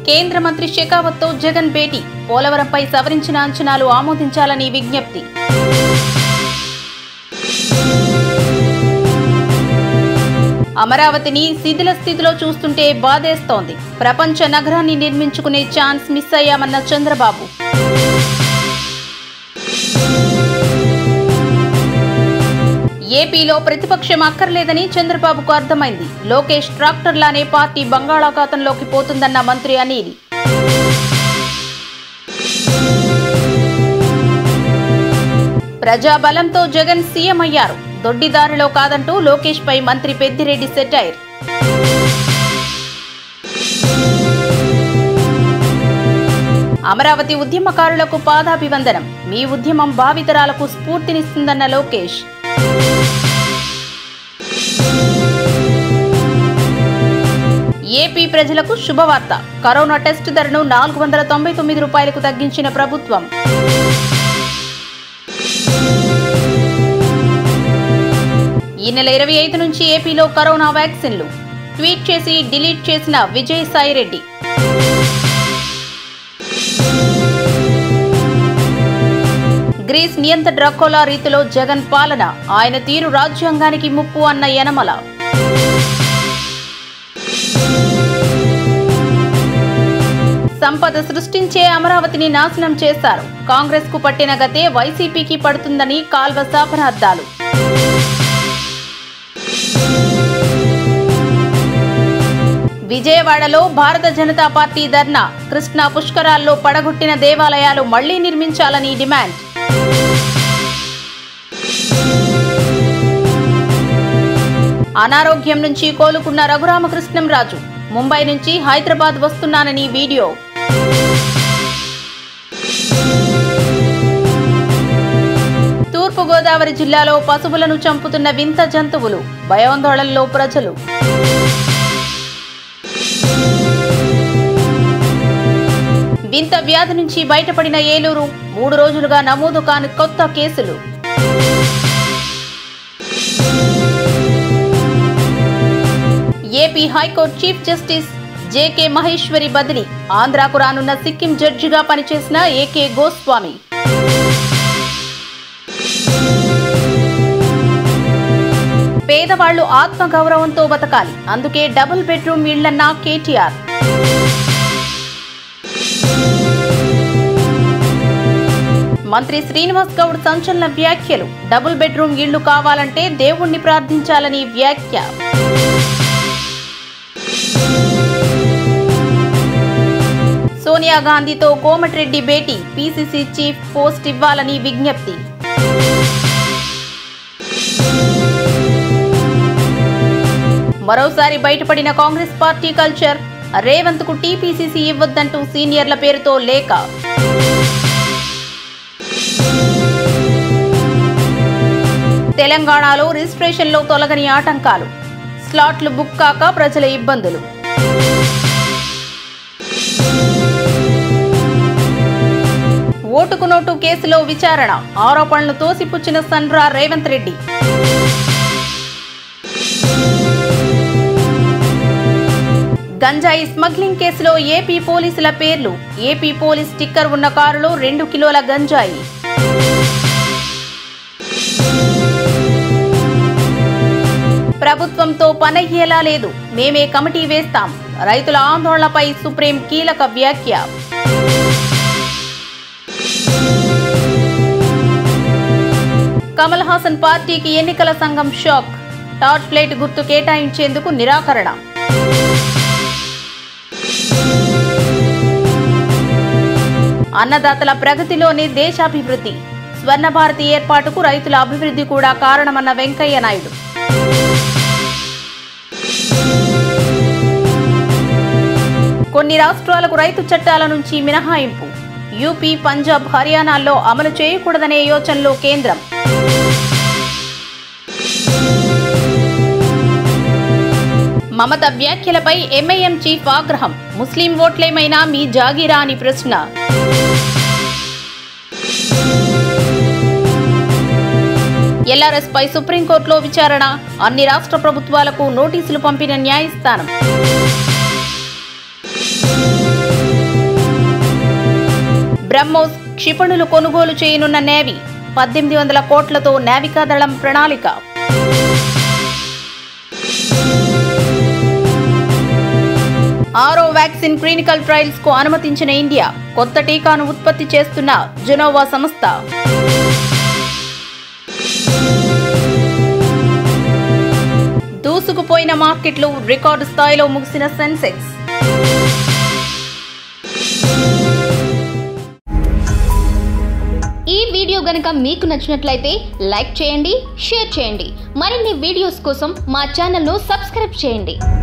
కేంద్ర మంత్రి షెకావత్తో జగన్ భేటీ పోలవరంపై సవరించిన అంచనాలు ఆమోదించాలని విజ్ఞప్తి అమరావతిని శిథిల స్థితిలో చూస్తుంటే బాధేస్తోంది ప్రపంచ నగరాన్ని నిర్మించుకునే ఛాన్స్ మిస్ అయ్యామన్న చంద్రబాబు ఏపీలో ప్రతిపక్షం అక్కర్లేదని చంద్రబాబుకు అర్థమైంది లోకేష్ ట్రాక్టర్లానే పార్టీ బంగాళాఖాతంలోకి పోతుందన్న మంత్రి అనిల్ ప్రజాబలంతో జగన్ సీఎం అయ్యారు దొడ్డిదారిలో కాదంటూ లోకేష్ పై మంత్రి పెద్దిరెడ్డి సెటైర్ అమరావతి ఉద్యమకారులకు పాదాభివందనం మీ ఉద్యమం భావితరాలకు స్ఫూర్తినిస్తుందన్న లోకేష్ ఏపీ ప్రజలకు శుభవార్త కరోనా టెస్ట్ ధరను నాలుగు వందల తొంభై తొమ్మిది రూపాయలకు తగ్గించిన ప్రభుత్వం ఈ నెల ఇరవై ఐదు నుంచి ఏపీలో కరోనా వ్యాక్సిన్లు ట్వీట్ చేసి డిలీట్ చేసిన విజయసాయిరెడ్డి గ్రీస్ నియంత డ్రకోలా రీతిలో జగన్ పాలన ఆయన తీరు రాజ్యాంగానికి ముప్పు అన్న యనమల సంపద సృష్టించే అమరావతిని నాశనం చేశారు కాంగ్రెస్ కు పట్టిన గతే వైసీపీకి పడుతుందని కాల్వ శాపనార్థాలు విజయవాడలో భారత జనతా పార్టీ ధర్నా కృష్ణా పుష్కరాల్లో పడగొట్టిన దేవాలయాలు మళ్లీ నిర్మించాలని డిమాండ్ అనారోగ్యం నుంచి కోలుకున్న రఘురామకృష్ణంరాజు ముంబై నుంచి హైదరాబాద్ వస్తున్నానని వీడియో తూర్పుగోదావరి జిల్లాలో పశువులను చంపుతున్న వింత జంతువులు భయాందోళనలో ప్రజలు వింత వ్యాధి నుంచి బయటపడిన ఏలూరు మూడు రోజులుగా నమోదు కాని కొత్త కేసులు AP high court chief justice JK Maheshwari బదిలీ ఆంధ్రాకు రానున్న సిక్కిం జడ్జిగా పనిచేసిన ఏకే గోస్వామి పేదవాళ్లు ఆత్మగౌరవంతో బతకాలి అందుకే డబుల్ బెడ్రూమ్ ఇళ్లన్న కేటీఆర్ మంత్రి శ్రీనివాస్ గౌడ్ సంచలన వ్యాఖ్యలు డబుల్ బెడ్రూమ్ ఇళ్లు కావాలంటే దేవుణ్ణి ప్రార్థించాలని వ్యాఖ్య సోనియా గాంధీతో కోమటిరెడ్డి భేటీ పీసీసీ చీఫ్ పోస్ట్ ఇవ్వాలని విజ్ఞప్తి మరోసారి బయటపడిన కాంగ్రెస్ పార్టీ కల్చర్ రేవంత్ కు టీపీసీసీ ఇవ్వొద్దంటూ సీనియర్ల పేరుతో లేఖ తెలంగాణలో రిజిస్ట్రేషన్లో తొలగని ఆటంకాలు స్లాట్లు బుక్ కాక ప్రజల ఇబ్బందులు ఓటుకు నోటు కేసులో విచారణ ఆరోపణలు తోసిపుచ్చిన సండ్రా రేవంత్ రెడ్డి గంజాయి స్మగ్లింగ్ కేసులో ఏపీ పోలీసుల పేర్లు ఏపీ పోలీస్ స్టిక్కర్ ఉన్న కారులో రెండు కిలోల గంజాయి ప్రభుత్వంతో పనయ్యేలా లేదు మేమే కమిటీ వేస్తాం రైతుల ఆందోళనపై సుప్రీం కీలక వ్యాఖ్య కమల్ హాసన్ పార్టీకి ఎన్నికల సంఘం షాక్ టార్చ్ ప్లేట్ గుర్తు కేటాయించేందుకు నిరాకరణ అన్నదాతల ప్రగతిలోనే దేశాభివృద్ధి స్వర్ణ భారతి ఏర్పాటుకు రైతుల అభివృద్ధి కూడా కారణమన్న వెంకయ్య నాయుడు కొన్ని రాష్ట్రాలకు రైతు చట్టాల నుంచి మినహాయింపు యూపీ పంజాబ్ హర్యానాల్లో అమలు చేయకూడదనే యోచనలో కేంద్రం మమత వ్యాఖ్యలపై ఎంఐఎం చీఫ్ ఆగ్రహం ముస్లిం ఓట్లేమైనా మీ జాగీరా అని ప్రశ్న ఎల్ఆర్ఎస్ పై సుప్రీంకోర్టులో విచారణ అన్ని రాష్ట్ర ప్రభుత్వాలకు నోటీసులు పంపిన న్యాయస్థానం బ్రహ్మోస్ క్షిపణులు కొనుగోలు చేయనున్న నేవీ పద్దెనిమిది వందల కోట్లతో నావికాదళం ప్రణాళిక ఆరో వ్యాక్సిన్ క్లినికల్ ట్రయల్స్ కు అనుమతించిన ఇండియా కొత్త టీకాను ఉత్పత్తి చేస్తున్న జెనోవా సంస్థ దూసుకుపోయిన మార్కెట్లు రికార్డు స్థాయిలో ముగిసిన సెన్సెక్స్ ఈ వీడియో గనుక మీకు నచ్చినట్లయితే లైక్ చేయండి షేర్ చేయండి మరిన్ని వీడియోస్ కోసం మా ఛానల్ను సబ్స్క్రైబ్ చేయండి